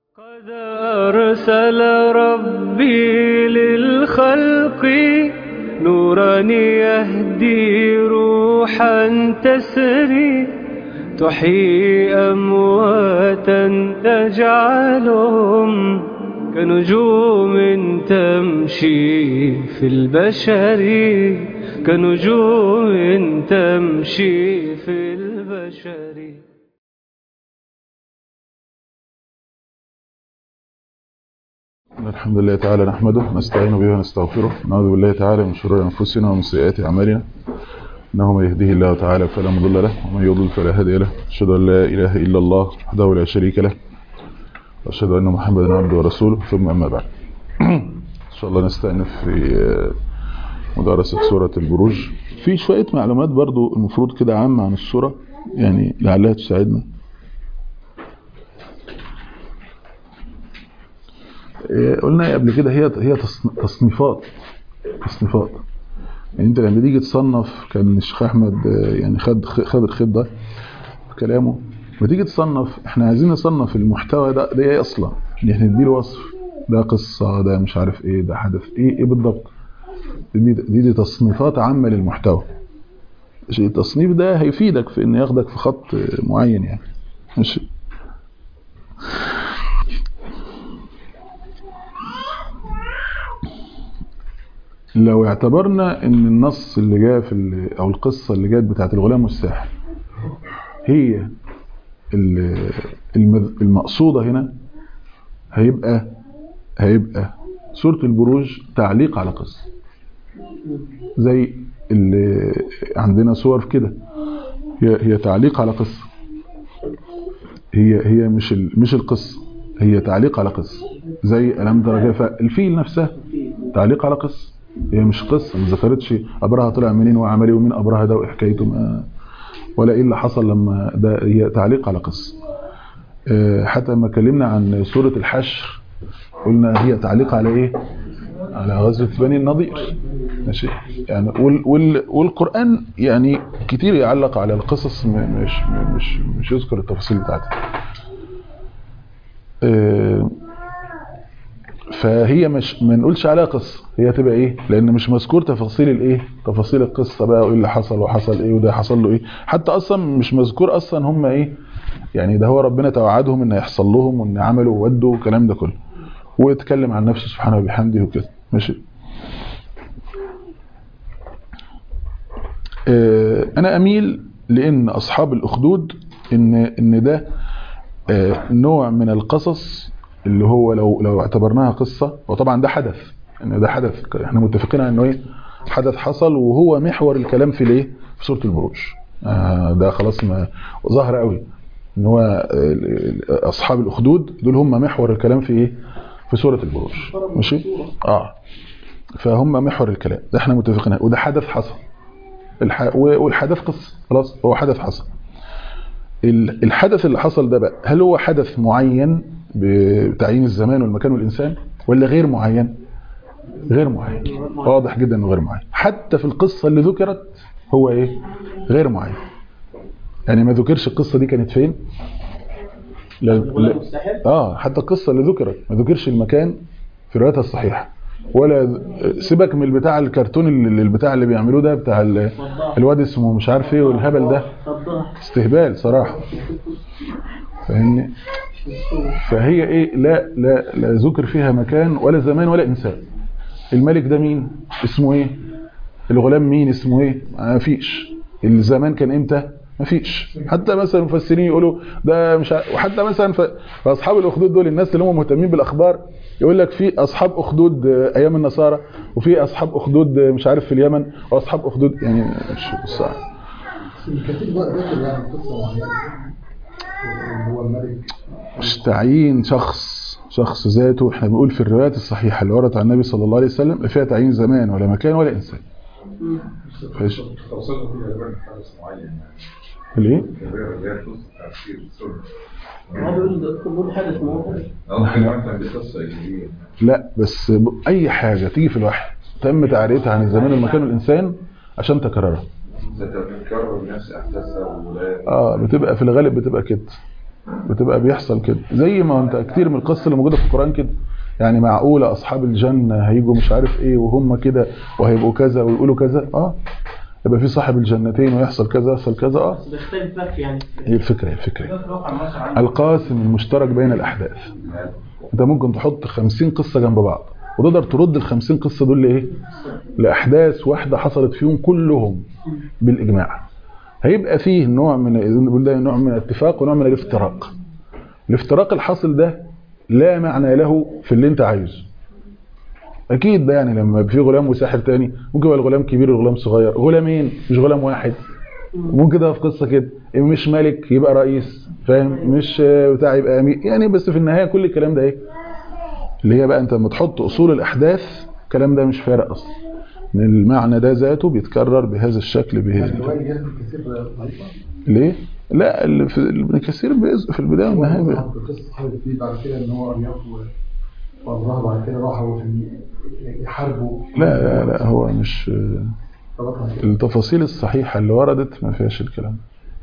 قد أرسل ربي للخلق نورا يهدي روحا تسري تحيي أمواتا تجعلهم كنجوم تمشي في البشر كنجوم تمشي في البشر الحمد لله تعالى نحمده نستعين به ونستغفره نعوذ بالله تعالى من شرور أنفسنا ومن سيئات أعمالنا إنه من يهديه الله تعالى فلا مضل له ومن يضلل فلا هادي له أشهد أن لا إله إلا الله وحده لا شريك له وأشهد أن محمدا عبده ورسوله ثم أما بعد إن شاء الله نستأنف في مدارسة سورة البروج في شوية معلومات برضو المفروض كده عامة عن السورة يعني لعلها تساعدنا قلنا قبل كده هي هي تصنيفات تصنيفات يعني انت لما تيجي تصنف كان الشيخ احمد يعني خد خد الخيط ده في كلامه لما تيجي تصنف احنا عايزين نصنف المحتوى ده ده ايه اصلا ان احنا نديله وصف ده قصه ده مش عارف ايه ده حدث ايه ايه بالضبط دي دي, دي تصنيفات عامه للمحتوى التصنيف ده هيفيدك في ان ياخدك في خط معين يعني ماشي لو اعتبرنا ان النص اللي جاء في او القصة اللي جات بتاعت الغلام والساحر هي المقصودة هنا هيبقى هيبقى سورة البروج تعليق على قصة زي اللي عندنا صور كده هي هي تعليق على قصة هي هي مش مش القصة هي تعليق على قصة زي ألم ترى كيف الفيل نفسها تعليق على قصة هي مش قصة ما ذكرتش أبرهة طلع منين وعمل ايه ومين أبرهة ده وحكايته ما ولا ايه اللي حصل لما ده هي تعليق على قصة حتى لما اتكلمنا عن سورة الحشر قلنا هي تعليق على ايه على غزوة بني النضير ماشي يعني وال وال والقرآن يعني كتير يعلق على القصص مش مش مش يذكر التفاصيل بتاعتها فهي مش ما نقولش عليها قصه هي تبقى ايه لان مش مذكور تفاصيل الايه تفاصيل القصه بقى وايه اللي حصل وحصل ايه وده حصل له ايه حتى اصلا مش مذكور اصلا هم ايه يعني ده هو ربنا توعدهم ان هيحصل لهم وان عملوا وودوا والكلام ده كله ويتكلم عن نفسه سبحانه وبحمده وكده ماشي اه انا اميل لان اصحاب الاخدود ان ان ده اه نوع من القصص اللي هو لو لو اعتبرناها قصة وطبعا ده حدث ان ده حدث احنا متفقين انه ايه حدث حصل وهو محور الكلام في الايه في سوره البروج آه ده خلاص ما ظهر قوي ان هو اصحاب الاخدود دول هم محور الكلام في ايه في سوره البروج ماشي اه فهم محور الكلام ده احنا متفقين وده حدث حصل الح... والحدث قصه خلاص هو حدث حصل الحدث اللي حصل ده بقى هل هو حدث معين بتعيين الزمان والمكان والإنسان ولا غير معين غير معين واضح جدا انه غير معين حتى في القصة اللي ذكرت هو ايه غير معين يعني ما ذكرش القصة دي كانت فين لا لا اه حتى القصة اللي ذكرت ما ذكرش المكان في روايتها الصحيحة ولا سيبك من البتاع الكرتون اللي البتاع اللي بيعملوه ده بتاع الواد اسمه مش عارف ايه والهبل ده استهبال صراحة فاهمني فهي ايه لا لا لا ذكر فيها مكان ولا زمان ولا انسان الملك ده مين اسمه ايه الغلام مين اسمه ايه ما فيش الزمان كان امتى ما فيش حتى مثلا المفسرين يقولوا ده مش ع... وحتى مثلا ف... فاصحاب الاخدود دول الناس اللي هم مهتمين بالاخبار يقول لك في اصحاب اخدود ايام النصارى وفي اصحاب اخدود مش عارف في اليمن واصحاب اخدود يعني مش صعب هو الملك مش تعيين شخص شخص ذاته احنا بنقول في الروايات الصحيحة اللي وردت عن النبي صلى الله عليه وسلم لا فيها تعيين زمان ولا مكان ولا انسان فايش توصلنا فيها لبن حدث معين ليه اللي هي قصه تفسير السنه هو بيقول بيقول حدث موجود اه مثلا دي قصه ايجابيه لا بس ب- اي حاجة تيجي في الوحي تم تعريتها عن الزمان والمكان والانسان عشان تكررها تتكرر نفس احداثها وولاده اه بتبقى في الغالب بتبقى كده بتبقى بيحصل كده زي ما انت كتير من القصص اللي موجوده في القران كده يعني معقوله اصحاب الجنه هيجوا مش عارف ايه وهم كده وهيبقوا كذا ويقولوا كذا اه يبقى في صاحب الجنتين ويحصل كذا يحصل كذا اه بس بيختلف بقى في يعني هي الفكره هي الفكره ده في الواقع مصر عندي القاسم المشترك بين الاحداث انت ممكن تحط 50 قصه جنب بعض وتقدر ترد ال 50 قصه دول لايه لاحداث واحده حصلت فيهم كلهم بالاجماع هيبقى فيه نوع من نقول ده نوع من الاتفاق ونوع من الافتراق الافتراق الحاصل ده لا معنى له في اللي انت عايزه اكيد ده يعني لما يبقى في غلام وساحر تاني ممكن يبقى الغلام كبير والغلام صغير غلامين مش غلام واحد ممكن ده في قصه كده مش ملك يبقى رئيس فاهم مش آه، بتاع يبقى امير يعني بس في النهايه كل الكلام ده ايه اللي هي بقى انت لما تحط اصول الاحداث الكلام ده مش فارق اصلا ان المعنى ده ذاته بيتكرر بهذا الشكل بهذا الرواية جاءت كثير ضعيفة ليه لا اللي في ابن كثير بيز- في البدايه والنهايه بي- قصة حاجة فيه بعد كده ان هو ارياف و- وابراهيم بعد كده راحوا في يحاربوا لا لا لا هو مش ربطها كده. التفاصيل الصحيحة اللي وردت ما فيهاش الكلام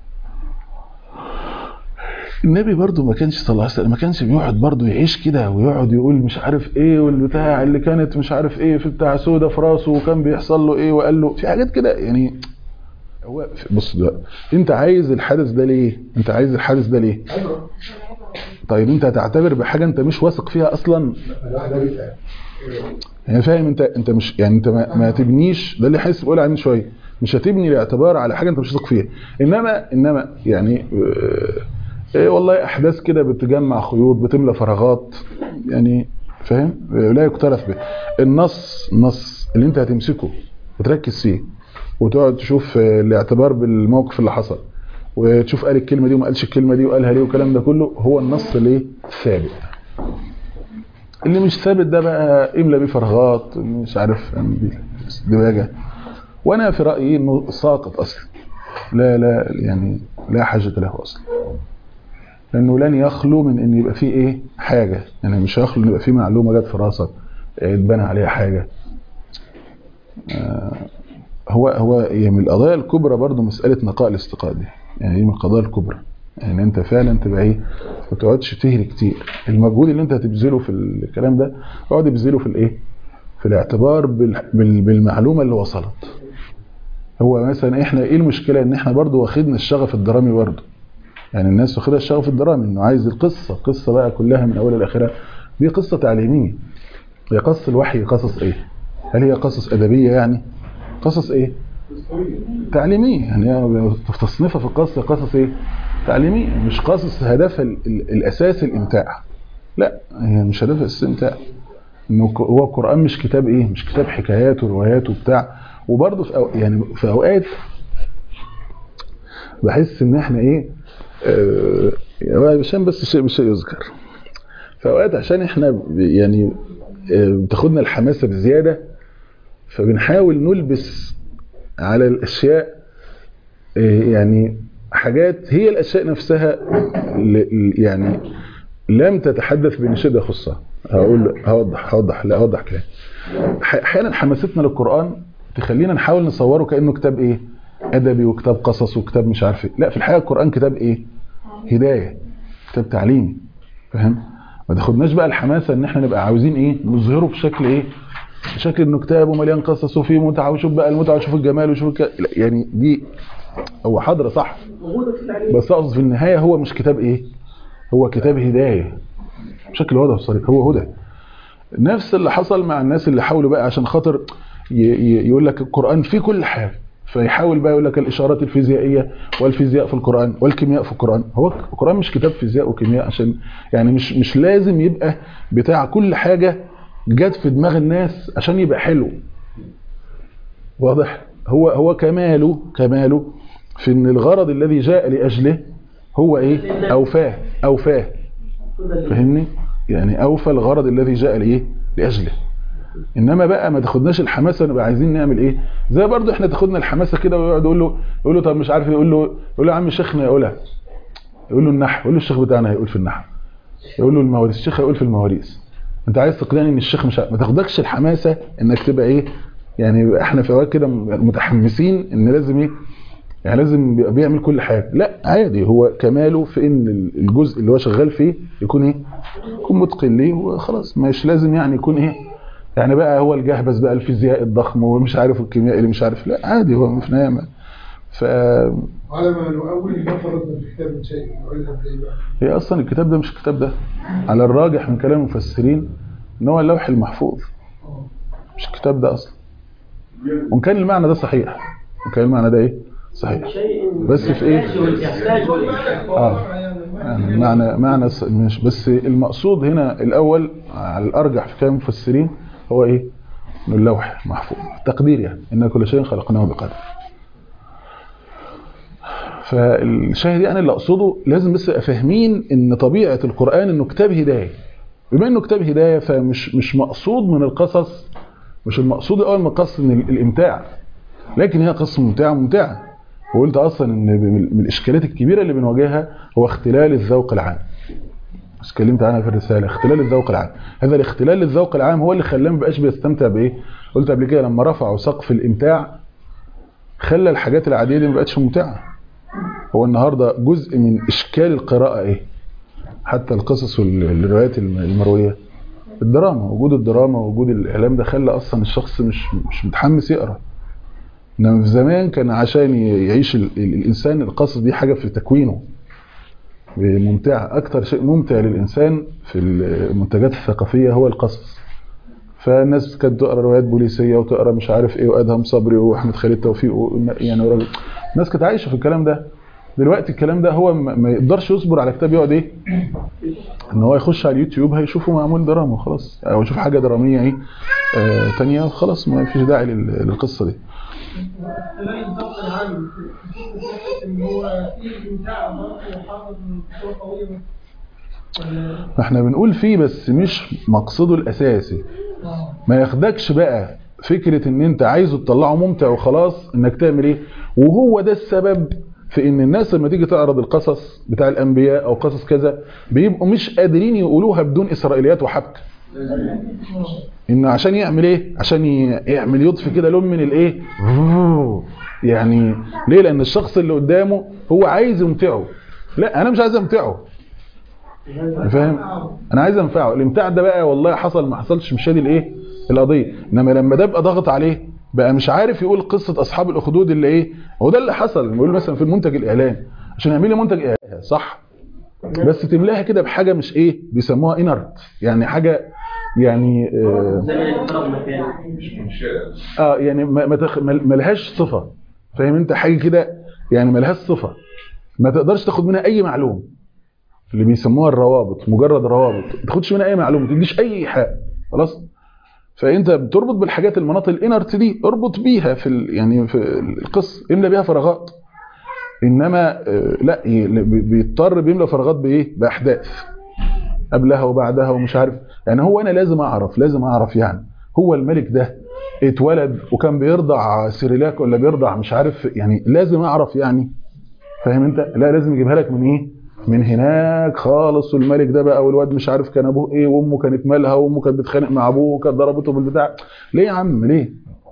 النبي برضو ما كانش صلى الله عليه وسلم ما كانش بيقعد برضو يعيش كده ويقعد يقول مش عارف ايه والبتاع اللي كانت مش عارف ايه في بتاع سودة في راسه وكان بيحصل له ايه وقال له في حاجات كده يعني هو بص دلوقتي انت عايز الحدث ده ليه انت عايز الحدث ده ليه ايوه طيب انت هتعتبر بحاجة انت مش واثق فيها اصلا الواحد ده بيسأل يعني فاهم انت انت مش يعني انت ما, ما تبنيش ده اللي حاسس بقول عليه من شويه مش هتبني الاعتبار على حاجه انت مش واثق فيها انما انما يعني اه ايه والله احداث كده بتجمع خيوط بتملى فراغات يعني فاهم اه لا يقترف به النص النص اللي انت هتمسكه وتركز فيه وتقعد تشوف اه الاعتبار بالموقف اللي حصل وتشوف قال الكلمه دي وما قالش الكلمه دي وقالها ليه والكلام ده كله هو النص اللي ثابت اللي مش ثابت ده بقى املى بيه فراغات مش عارف اعمل بيه دواجه وانا في رايي انه ساقط اصلا لا لا يعني لا حاجه له اصلا لانه لن يخلو من ان يبقى فيه ايه حاجه يعني مش هيخلو ان يبقى فيه معلومه جت في راسك اه، اتبنى عليها حاجه آه، هو هو هي من القضايا الكبرى برضو مساله نقاء الاستقاء دي يعني دي من القضايا الكبرى يعني انت فعلا تبقى ايه ما تقعدش تهري كتير المجهود اللي انت هتبذله في الكلام ده اقعد ابذله في الايه في الاعتبار بال- بال- بالمعلومه اللي وصلت هو مثلا احنا ايه المشكله ان احنا برضو واخدنا الشغف الدرامي برضو يعني الناس واخدها الشغف الدرامي انه عايز القصه قصه بقى كلها من اولها لاخرها دي قصه تعليميه هي قصص الوحي قصص ايه هل هي قصص ادبيه يعني قصص ايه تعليميه يعني هي في تصنيفها في القصه قصص ايه تعليميه مش قصص هدفها ال- ال- الاساسي الامتاع لا هي مش هدفها الاساسي الامتاع انه ك- هو القران مش كتاب ايه مش كتاب حكايات وروايات وبتاع وبرضه في أو يعني في اوقات بحس ان احنا ايه آه، يعني عشان بس شيء بشيء يذكر في اوقات عشان احنا ب- يعني آه، بتاخدنا الحماسه بزياده فبنحاول نلبس على الاشياء آه، يعني حاجات هي الاشياء نفسها ل- ل- يعني لم تتحدث بنشده يخصها هقول هوضح هوضح لا هوضح كلام ح- احيانا حماستنا للقران تخلينا نحاول نصوره كانه كتاب ايه ادبي وكتاب قصص وكتاب مش عارف ايه لا في الحقيقه القران كتاب ايه هدايه كتاب تعليمي فاهم ما تاخدناش بقى الحماسه ان احنا نبقى عاوزين ايه نظهره بشكل ايه بشكل انه كتاب ومليان قصص وفيه متعه وشوف بقى المتعه وشوف الجمال وشوف الك... لا، يعني دي هو حاضره صح موجوده في التعليم بس اقصد في النهايه هو مش كتاب ايه هو كتاب هدايه بشكل واضح وصريح هو هدى نفس اللي حصل مع الناس اللي حاولوا بقى عشان خاطر ي- ي- يقول لك القرآن فيه كل حاجة فيحاول بقى يقول لك الإشارات الفيزيائية والفيزياء في القرآن والكيمياء في القرآن هو القرآن مش كتاب فيزياء وكيمياء عشان يعني مش مش لازم يبقى بتاع كل حاجة جت في دماغ الناس عشان يبقى حلو واضح هو هو كماله كماله في ان الغرض الذي جاء لأجله هو ايه اوفاه اوفاه فاهمني يعني اوفى الغرض الذي جاء لايه لاجله انما بقى ما تاخدناش الحماسه نبقى عايزين نعمل ايه زي برضو احنا تاخدنا الحماسه كده ويقعد يقول له يقول له طب مش عارف إيه، يقول له يقول له يا عم شيخنا يقولها يقول له النحو يقول له الشيخ بتاعنا هيقول في النحو يقول له المواريث الشيخ هيقول في المواريث انت عايز تقنعني ان الشيخ مش ع- ما تاخدكش الحماسه انك تبقى ايه يعني احنا في اوقات كده متحمسين ان لازم ايه يعني لازم بيبقى بيعمل كل حاجه لا عادي هو كماله في ان الجزء اللي هو شغال فيه يكون ايه يكون متقن ليه وخلاص مش لازم يعني يكون ايه يعني بقى هو الجهبذ بقى الفيزياء الضخم ومش عارف الكيمياء اللي مش عارف لا عادي هو في النهايه ما- ف على ما نؤول ما فرضنا في الكتاب من شيء نعيدها ازاي بقى هي اصلا الكتاب ده مش الكتاب ده على الراجح من كلام المفسرين ان هو اللوح المحفوظ مش الكتاب ده اصلا وان كان المعنى ده صحيح وان كان المعنى ده ايه صحيح شيء بس في إيه؟ يحتاج والإحساس. اه يعني معنى معنى ص- مش بس المقصود هنا الاول على الارجح في كلام المفسرين هو ايه انه اللوح محفوظ التقدير يعني ان كل شيء خلقناه بقدر فالشاهد يعني اللي اقصده لازم بس نبقى فاهمين ان طبيعه القران انه كتاب هدايه بما انه كتاب هدايه فمش مش مقصود من القصص مش المقصود الاول من القصص ان ال- الامتاع لكن هي قصه ممتعه ممتعه وقلت اصلا ان من من الاشكالات الكبيره اللي بنواجهها هو اختلال الذوق العام بس اتكلمت عنها في الرساله اختلال الذوق العام هذا الاختلال الذوق العام هو اللي خلاه ما بقاش بيستمتع بايه قلت قبل كده لما رفعوا سقف الامتاع خلى الحاجات العاديه دي ما بقتش ممتعه هو النهارده جزء من اشكال القراءه ايه حتى القصص والروايات الم- المرويه الدراما وجود الدراما ووجود الاعلام ده خلى اصلا الشخص مش مش متحمس يقرا انما في زمان كان عشان يعيش ال- ال- الانسان القصص دي حاجه في تكوينه ممتعه اكتر شيء ممتع للانسان في المنتجات الثقافيه هو القصص فالناس كانت تقرا روايات بوليسيه وتقرا مش عارف ايه وادهم صبري واحمد خالد توفيق و- يعني وراجل الناس كانت عايشه في الكلام ده دلوقتي الكلام ده هو ما ما يقدرش يصبر على كتاب يقعد ايه ان هو يخش على اليوتيوب هيشوفه معمول دراما وخلاص او يشوف حاجه دراميه ايه آه تانية وخلاص ما فيش داعي لل- للقصه دي تلاقي الضغط العام ان هو في امتاع برضه وحافظ من صوره قويه ولا احنا بنقول فيه بس مش مقصده الاساسي ما ياخدكش بقى فكرة ان انت عايزه تطلعه ممتع وخلاص انك تعمل ايه وهو ده السبب في ان الناس لما تيجي تعرض القصص بتاع الانبياء او قصص كذا بيبقوا مش قادرين يقولوها بدون اسرائيليات وحبكه انه عشان يعمل ايه عشان ي- يعمل يضفي كده لون من الايه يعني ليه لان الشخص اللي قدامه هو عايز يمتعه لا انا مش عايز امتعه فاهم انا عايز انفعه الامتاع ده بقى والله حصل ما حصلش مش هذه الايه القضيه انما لما ده بقى ضغط عليه بقى مش عارف يقول قصه اصحاب الاخدود اللي ايه هو ده اللي حصل بيقول مثلا في المنتج الاعلاني عشان يعمل لي منتج اعلاني صح بس تملاها كده بحاجه مش ايه بيسموها انرت يعني حاجه يعني آه زي ما يفترض مكان اه يعني ما ما تخ- ما- ملهاش صفه فاهم انت حاجه كده يعني ملهاش صفه ما تقدرش تاخد منها اي معلومه اللي بيسموها الروابط مجرد روابط ما تاخدش منها اي معلومه ما تديش اي ايحاء خلاص فانت بتربط بالحاجات المناطق الانرت دي اربط بيها في ال يعني في القصه املى بيها فراغات انما آه، لا ي- بي- بيضطر بيملى فراغات بايه باحداث قبلها وبعدها ومش عارف يعني هو انا لازم اعرف لازم اعرف يعني هو الملك ده اتولد وكان بيرضع سيريلاك ولا بيرضع مش عارف يعني لازم اعرف يعني فاهم انت لا لازم يجيبها لك من ايه من هناك خالص والملك ده بقى والواد مش عارف كان ابوه ايه وامه كانت مالها وامه كانت بتخانق مع ابوه وكانت ضربته بالبتاع ليه يا عم ليه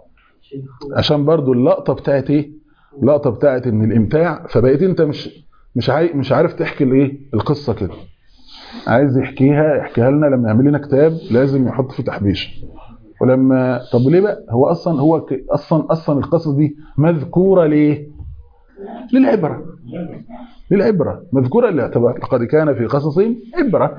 عشان برضو اللقطه بتاعت ايه اللقطه بتاعت ان الامتاع فبقيت انت مش مش عاي... مش عارف تحكي الايه القصه كده عايز يحكيها يحكيها لنا لما يعمل لنا كتاب لازم يحط فيه تحبيش ولما طب ليه بقى هو اصلا هو ك... اصلا اصلا القصص دي مذكوره ليه للعبره للعبره مذكوره للاعتبار لقد كان في قصصهم عبره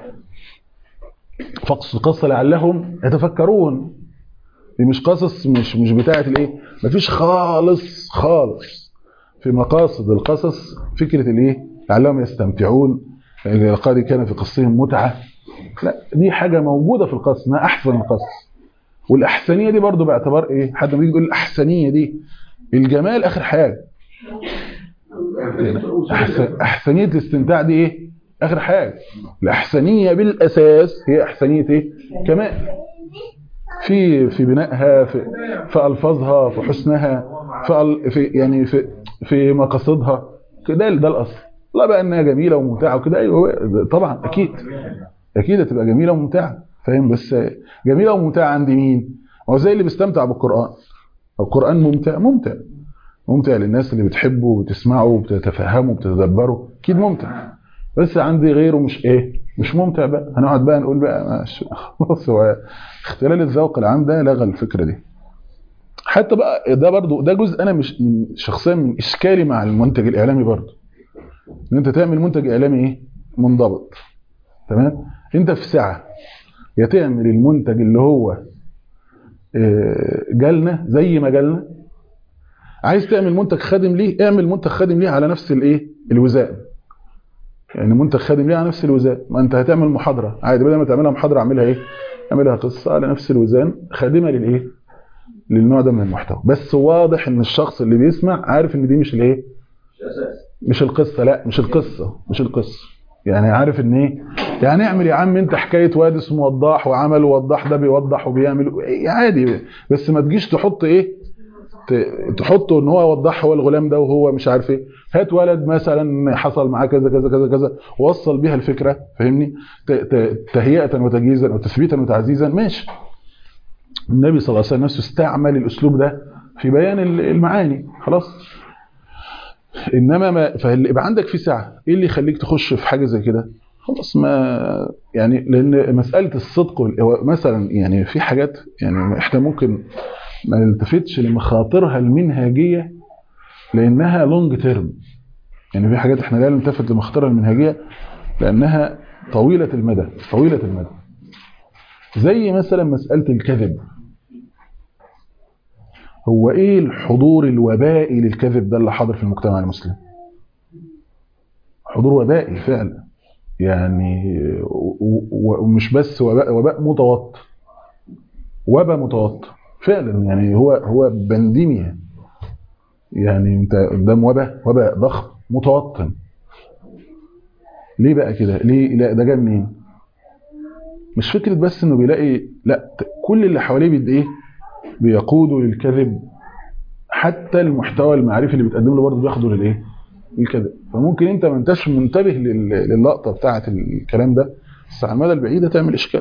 فقص القصه لعلهم يتفكرون دي مش قصص مش مش بتاعه الايه مفيش خالص خالص في مقاصد القصص فكره الايه لعلهم يستمتعون لقد كان في قصهم متعه لا دي حاجه موجوده في القصص انها احسن القصص والاحسنيه دي برضو باعتبار ايه حد ما يجي يقول الاحسنيه دي الجمال اخر حاجه أحسن احسنيه الاستمتاع دي ايه اخر حاجه الاحسنيه بالاساس هي احسنيه ايه كمال في في بنائها في في الفاظها في حسنها في ال- في يعني في في مقاصدها كده ده الاصل لا بقى انها جميله وممتعه وكده ايوه طبعا اكيد اكيد هتبقى جميله وممتعه فاهم بس جميله وممتعه عند مين هو زي اللي بيستمتع بالقران القران ممتع ممتع ممتع للناس اللي بتحبه وبتسمعه وبتتفهمه وبتتدبره اكيد ممتع بس عندي غيره مش ايه مش ممتع بقى هنقعد بقى نقول بقى مش خلاص هو اختلال الذوق العام ده لغى الفكره دي حتى بقى ده برضو ده جزء انا مش من شخصيا من اشكالي مع المنتج الاعلامي برضو ان انت تعمل منتج اعلامي ايه منضبط تمام انت في ساعه يا تعمل المنتج اللي هو آه، جالنا زي ما جالنا عايز تعمل منتج خادم ليه اعمل منتج خادم ليه على نفس الايه الوزان يعني منتج خادم ليه على نفس الوزان ما انت هتعمل محاضره عادي بدل ما تعملها محاضره اعملها ايه اعملها قصه على نفس الوزان خادمه للايه للنوع ده من المحتوى بس واضح ان الشخص اللي بيسمع عارف ان دي مش الايه مش القصه لا مش القصه مش القصه يعني عارف ان ايه يعني اعمل يا عم انت حكايه واد اسمه وضاح وعمل وضاح ده بيوضح وبيعمل إيه عادي بس ما تجيش تحط ايه ت- تحطه ان هو وضح هو الغلام ده وهو مش عارف ايه هات ولد مثلا حصل معاه كذا كذا كذا كذا وصل بيها الفكره فاهمني ت- ت- تهيئه وتجهيزا وتثبيتا وتعزيزا ماشي النبي صلى الله عليه وسلم نفسه استعمل الاسلوب ده في بيان ال- المعاني خلاص انما ما فاللي يبقى عندك في ساعه ايه اللي يخليك تخش في حاجه زي كده خلاص ما يعني لان مساله الصدق وال- هو مثلا يعني في حاجات يعني احنا ممكن ما نلتفتش لمخاطرها المنهجيه لانها لونج تيرم يعني في حاجات احنا لا نلتفت لمخاطرها المنهجيه لانها طويله المدى طويله المدى زي مثلا مساله الكذب هو ايه الحضور الوبائي للكذب ده اللي حاضر في المجتمع المسلم حضور وبائي فعلا يعني و- و- ومش بس وباء وباء متوطن وباء متوطن فعلا يعني هو هو بنديميا يعني انت قدام وباء وباء ضخم متوطن ليه بقى كده ليه لا ده جاي منين مش فكره بس انه بيلاقي لا ت- كل اللي حواليه بيد ايه بيقودوا للكذب حتى المحتوى المعرفي اللي بتقدم له برضه بياخده للايه الكذب فممكن انت ما انتش منتبه لل- للقطه بتاعه الكلام ده بس على المدى البعيد هتعمل اشكال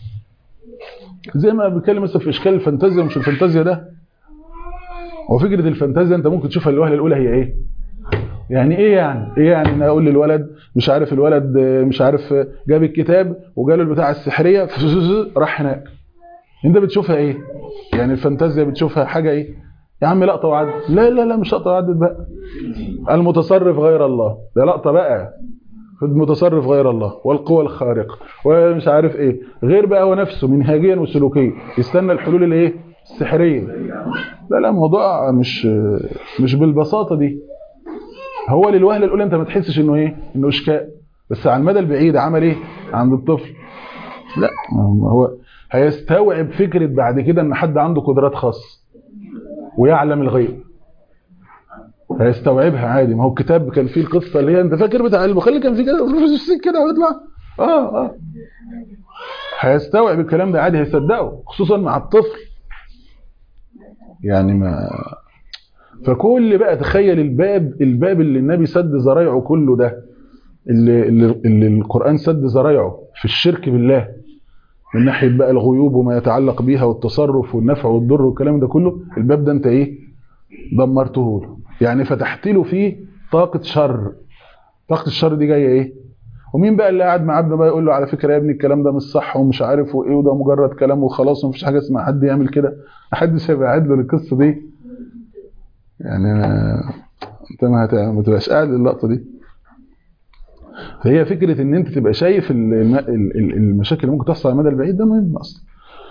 زي ما بنتكلم مثلا في اشكال الفانتازيا ومش الفانتازيا ده وفكره الفانتازيا انت ممكن تشوفها الوهله الاولى هي ايه يعني ايه يعني ايه يعني ان اقول للولد مش عارف الولد آه، مش عارف آه، جاب الكتاب وجاله البتاع السحريه راح هناك انت بتشوفها ايه يعني الفانتازيا بتشوفها حاجه ايه يا عم لقطه وعدت لا لا لا مش لقطه وعدت بقى المتصرف غير الله ده لقطه بقى المتصرف غير الله والقوى الخارقه ومش عارف ايه غير بقى هو نفسه منهجيا وسلوكيا يستنى الحلول الايه السحريه لا لا موضوع مش مش بالبساطه دي هو للوهله الاولى انت ما تحسش انه ايه انه اشكال بس على المدى البعيد عمل ايه عند الطفل لا ما هو هيستوعب فكره بعد كده ان حد عنده قدرات خاصه ويعلم الغيب هيستوعبها عادي ما هو الكتاب كان فيه القصه اللي هي انت فاكر بتاع البخاري كان فيه كده كده ويطلع اه اه هيستوعب الكلام ده عادي هيصدقه خصوصا مع الطفل يعني ما فكل بقى تخيل الباب الباب اللي النبي سد ذرايعه كله ده اللي, اللي, اللي القرآن سد ذرايعه في الشرك بالله من ناحية بقى الغيوب وما يتعلق بيها والتصرف والنفع والضر والكلام ده كله الباب ده انت ايه دمرته له يعني فتحت له فيه طاقة شر طاقة الشر دي جاية ايه ومين بقى اللي قاعد مع عبده بقى يقول له على فكرة يا ابني الكلام ده مش صح ومش عارف وايه وده مجرد كلام وخلاص ومفيش حاجة اسمها حد يعمل كده محدش هيبقى قاعد له القصة دي يعني ما- انت ما, هت... ما تبقاش قاعد اللقطة دي فهي فكرة ان انت تبقى شايف ال- الم- ال- ال- المشاكل اللي ممكن تحصل على المدى البعيد ده مهم اصلا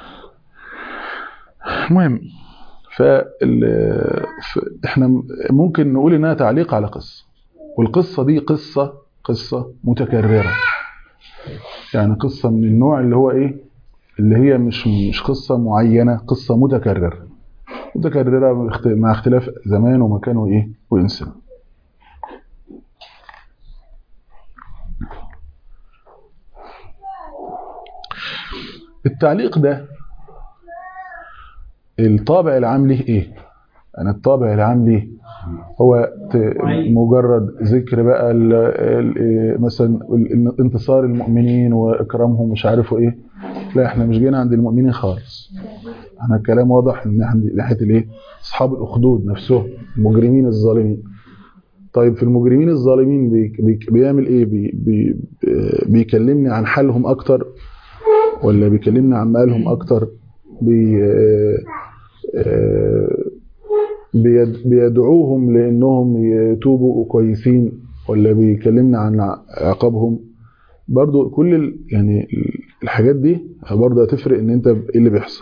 مهم فال... ف... احنا ممكن نقول انها تعليق على قصة والقصة دي قصة قصة متكررة يعني قصة من النوع اللي هو ايه اللي هي مش مش قصة معينة قصة متكررة متكررة مع اخت- مع اختلاف زمان ومكان وايه وانسان التعليق ده الطابع العام ليه ايه انا الطابع العام ليه هو ت- مجرد ذكر بقى ال ال مثلا ال- انتصار المؤمنين واكرامهم مش عارفوا ايه لا احنا مش جينا عند المؤمنين خالص انا الكلام واضح ان عندي ناحيه الايه اصحاب الاخدود نفسهم المجرمين الظالمين طيب في المجرمين الظالمين بي بي بيعمل ايه بي بي بيكلمني عن حالهم اكتر ولا بيكلمني عن مالهم اكتر بي آه، آه، بيد- بيدعوهم لانهم يتوبوا كويسين ولا بيكلمنا عن عقابهم برضو كل ال- يعني الحاجات دي برضو هتفرق ان انت ايه اللي بيحصل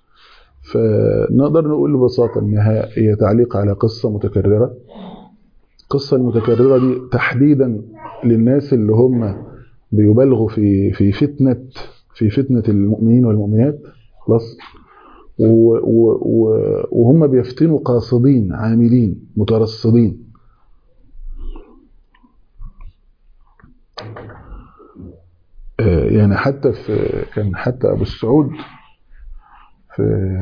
فنقدر نقول ببساطة انها هي تعليق على قصة متكررة القصة المتكررة دي تحديدا للناس اللي هم بيبالغوا في في فتنة في فتنة المؤمنين والمؤمنات خلاص و- و- و- وهم بيفتنوا قاصدين عاملين مترصدين آه، يعني حتى في كان حتى ابو السعود في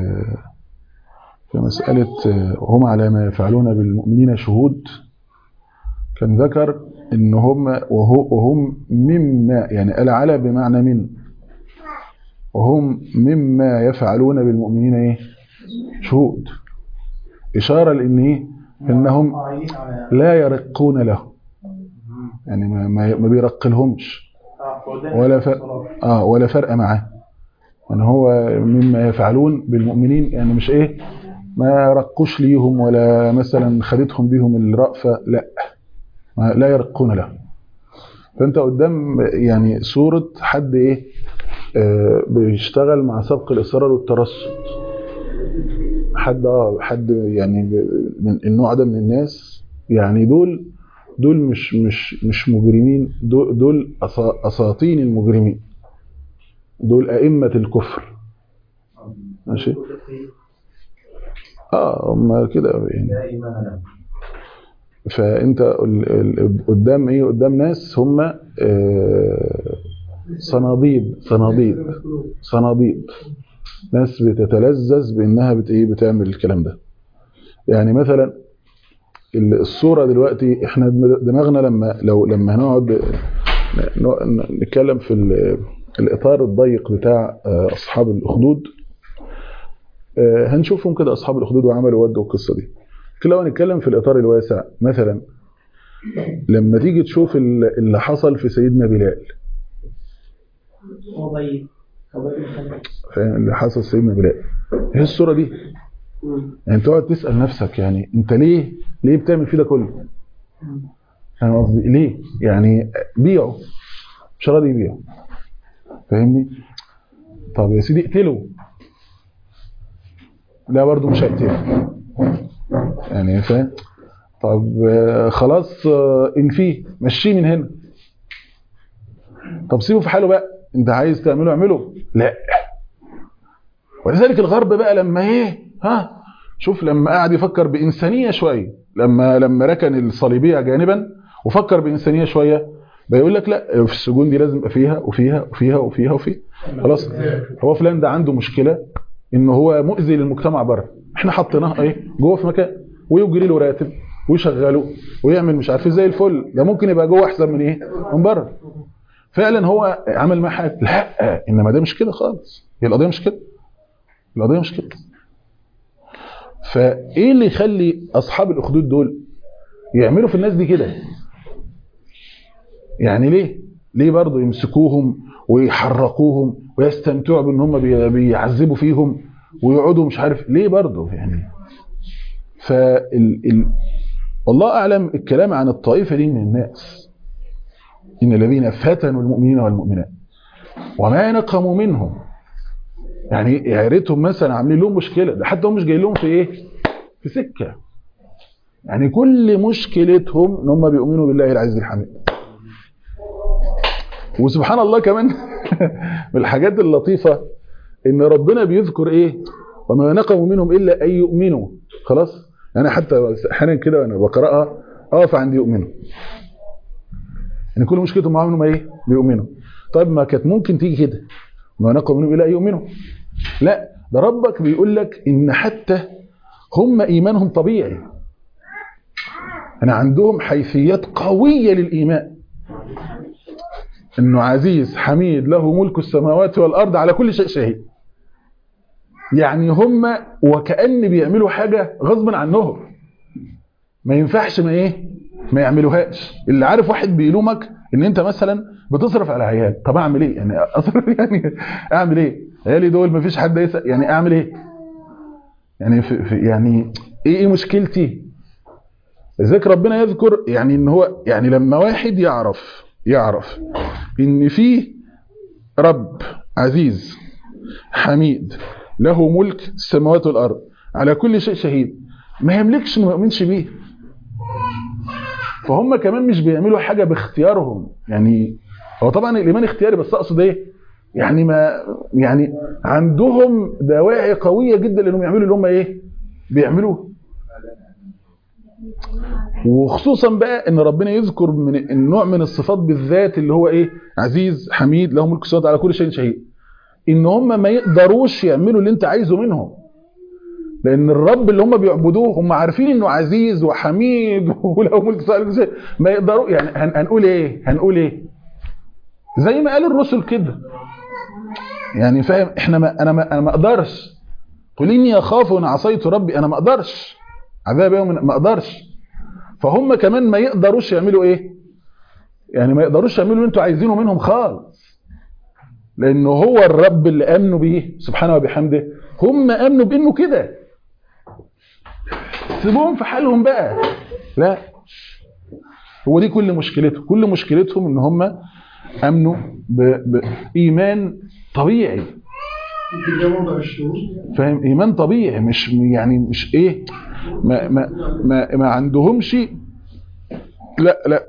في مسألة آه، هم على ما يفعلون بالمؤمنين شهود كان ذكر ان هم وهو وهم مما يعني قال على بمعنى من وهم مما يفعلون بالمؤمنين ايه شهود اشاره لان ايه انهم قاعدين على لا يرقون له يعني ما ما ما بيرقلهمش قدام ولا فرق اه ولا فرق معاه يعني هو مما يفعلون بالمؤمنين يعني مش ايه ما رقوش ليهم ولا مثلا خدتهم بيهم الرأفة لا ما لا يرقون له فانت قدام يعني صورة حد ايه آه بيشتغل مع سبق الاصرار والترصد حد اه حد يعني ب- من النوع ده من الناس يعني دول دول مش مش مش مجرمين دول, دول أسا- اساطين المجرمين دول ائمه الكفر ماشي اه هم كده يعني لا إيمان له فانت ال- ال- قدام ايه قدام ناس هم آه، صناديد صناديد صناديد ناس بتتلذذ بانها بت ايه بتعمل الكلام ده يعني مثلا ال- الصوره دلوقتي احنا دماغنا لما لو لما هنقعد ن- ن- نتكلم في ال- الاطار الضيق بتاع آه، اصحاب الاخدود آه، هنشوفهم كده اصحاب الاخدود وعملوا ودوا القصه دي لكن لو هنتكلم في الاطار الواسع مثلا لما تيجي تشوف ال- اللي حصل في سيدنا بلال قضية قضية محمد فاهم؟ اللي حصل في سيدنا بلال ايه الصوره دي يعني تقعد تسال نفسك يعني انت ليه ليه بتعمل فيه ده كله فاهم قصدي ليه يعني بيعه مش راضي يبيعه فاهمني طب يا سيدي اقتله لا برضه مش هقتله يعني فاهم طب آه، خلاص آه، انفيه مشيه من هنا طب سيبه في حاله بقى انت عايز تعمله اعمله لا ولذلك الغرب بقى لما ايه ها شوف لما قعد يفكر بإنسانية شوية لما لما ركن الصليبية جانبا وفكر بإنسانية شوية بيقول لك لا في السجون دي لازم يبقى فيها وفيها وفيها وفيها وفيها خلاص هو فلان ده عنده مشكلة ان هو مؤذي للمجتمع بره احنا حطيناه ايه جوه في مكان ويجري له راتب ويشغله ويعمل مش عارف إيه زي الفل ده ممكن يبقى جوه احسن من ايه من بره فعلا هو عمل معاه حاجه لا انما ده مش كده خالص هي القضيه مش كده القضيه مش كده فايه اللي يخلي اصحاب الاخدود دول يعملوا في الناس دي كده يعني ليه ليه برضه يمسكوهم ويحرقوهم ويستمتعوا بان هم بي- بيعذبوا فيهم ويقعدوا مش عارف ليه برضه يعني فال ال... والله اعلم الكلام عن الطائفه دي من الناس ان الذين فتنوا المؤمنين والمؤمنات وما نقموا منهم يعني يا ريتهم مثلا عاملين لهم مشكله ده حتى هم مش جايين لهم في ايه في سكه يعني كل مشكلتهم ان هم بيؤمنوا بالله العزيز الحميد وسبحان الله كمان من الحاجات اللطيفه ان ربنا بيذكر ايه وما نقموا منهم الا ان يؤمنوا خلاص انا حتى احيانا كده وانا بقراها اقف عند يؤمنوا يعني كل مشكلتهم معاهم انهم ايه بيؤمنوا طيب ما كانت ممكن تيجي كده ما نقموا منهم الا ان يؤمنوا لا ده ربك بيقول لك ان حتى هم ايمانهم طبيعي انا عندهم حيثيات قويه للايمان انه عزيز حميد له ملك السماوات والارض على كل شيء شهيد يعني هم وكأن بيعملوا حاجة غصب عنهم ما ينفعش ما ايه ما يعملوهاش اللي عارف واحد بيلومك ان انت مثلا بتصرف على عيال طب اعمل ايه يعني اصرف يعني اعمل ايه عيالي دول ما فيش حد يسأل يعني اعمل ايه يعني في في يعني ايه ايه مشكلتي ذكر ربنا يذكر يعني ان هو يعني لما واحد يعرف يعرف ان في رب عزيز حميد له ملك السماوات والارض على كل شيء شهيد ما يملكش ما يؤمنش بيه فهم كمان مش بيعملوا حاجه باختيارهم يعني هو طبعا الايمان اختياري بس اقصد ايه يعني ما يعني عندهم دواعي قويه جدا لانهم يعملوا اللي هم ايه بيعملوه وخصوصا بقى ان ربنا يذكر من النوع من الصفات بالذات اللي هو ايه عزيز حميد له ملك السماوات على كل شيء شهيد ان هم ما يقدروش يعملوا اللي انت عايزه منهم لان الرب اللي هم بيعبدوه هم عارفين انه عزيز وحميد وله ملك السماوات على كل شيء ما يقدروا يعني هن هنقول ايه هنقول ايه زي ما قال الرسل كده يعني فاهم احنا ما انا ما انا ما اقدرش قل اني اخاف ان عصيت ربي انا ما اقدرش عذاب يوم ما اقدرش فهم كمان ما يقدروش يعملوا ايه يعني ما يقدروش يعملوا اللي انتوا عايزينه منهم خالص لانه هو الرب اللي امنوا بيه سبحانه وبحمده هم امنوا بانه كده سيبوهم في حالهم بقى لا هو دي كل مشكلتهم كل مشكلتهم ان هم امنوا بايمان طبيعي يمكن ده موضع الشروط فاهم ايمان طبيعي مش يعني مش ايه ما ما ما, ما عندهمش لا لا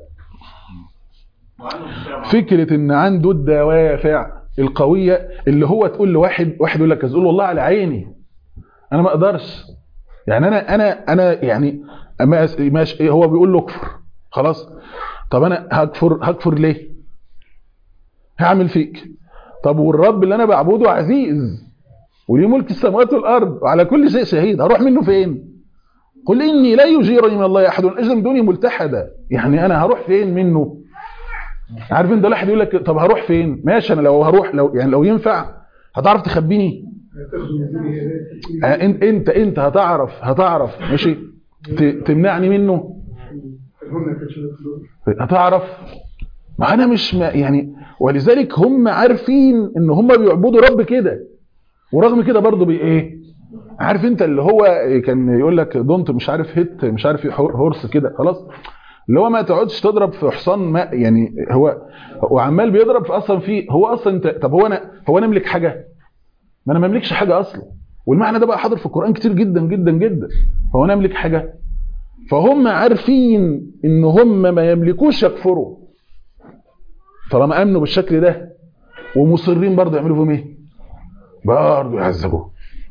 فكره ان عنده الدوافع القويه اللي هو تقول لواحد واحد يقول لك تقول والله على عيني انا ما اقدرش يعني انا انا انا يعني ما ماشي إيه هو بيقول له اكفر خلاص طب انا هكفر هكفر ليه هعمل فيك طب والرب اللي انا بعبده عزيز وليه ملك السماوات والارض وعلى كل شيء شهيد هروح منه فين قل اني لا يجيرني من الله احد اجرم دوني ملتحدا يعني انا هروح فين منه عارف انت واحد يقول لك طب هروح فين ماشي انا لو هروح لو يعني لو ينفع هتعرف تخبيني تاخد من الدنيا آه، انت انت انت هتعرف هتعرف ماشي ت- تمنعني منه هن كشف هتعرف ما انا مش ما يعني ولذلك هم عارفين ان هم بيعبدوا رب كده ورغم كده برضه بي ايه عارف انت اللي هو كان يقول لك دونت مش عارف هيت مش عارف ايه هور- هورس كده خلاص اللي هو ما تقعدش تضرب في حصان ما يعني هو هو عمال بيضرب في اصلا في هو اصلا انت طب هو انا هو انا املك حاجه ما انا ما املكش حاجه اصلا والمعنى ده بقى حاضر في القران كتير جدا جدا جدا هو انا املك حاجه فهم عارفين ان هم ما يملكوش يكفروا طالما امنوا بالشكل ده ومصرين برضه يعملوا فيهم ايه برضه يعذبوه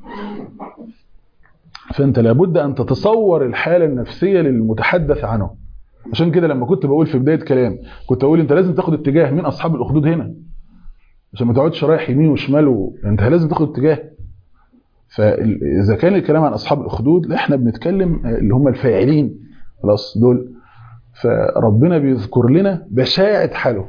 فانت لابد ان تتصور الحاله النفسيه للمتحدث عنه عشان كده لما كنت بقول في بدايه كلام كنت اقول انت لازم تاخد اتجاه من اصحاب الاخدود هنا عشان ما تقعدش رايح يمين وشمال و... انت لازم تاخد اتجاه فاذا كان الكلام عن اصحاب الاخدود لا احنا بنتكلم اللي هم الفاعلين خلاص دول فربنا بيذكر لنا بشاعه حاله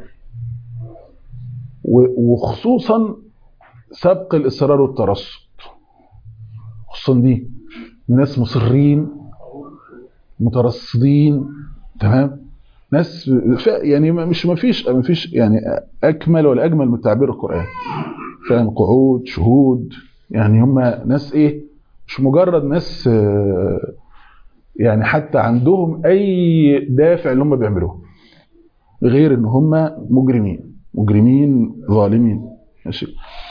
و- وخصوصا سبق الاصرار والترصد خصوصا دي ناس مصرين مترصدين تمام ناس ف- يعني ما- مش ما فيش ما فيش يعني اكمل ولا اجمل من تعبير القران فاهم قعود شهود يعني هم ناس ايه مش مجرد ناس آه، يعني حتى عندهم اي دافع اللي هم بيعملوه غير ان هم مجرمين مجرمين ظالمين ماشي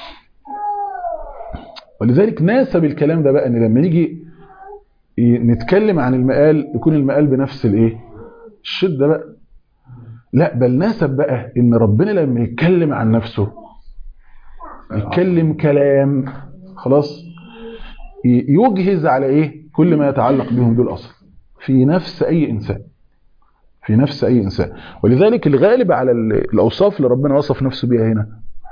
ولذلك ناسب الكلام ده بقى ان لما نيجي ي- نتكلم عن المقال يكون المقال بنفس الايه الشده بقى لا بل ناسب بقى ان ربنا لما يتكلم عن نفسه يتكلم كلام خلاص ي- يجهز على ايه كل ما يتعلق بهم دول اصلا في نفس اي انسان في نفس اي انسان ولذلك الغالب على ال- الاوصاف اللي ربنا وصف نفسه بيها هنا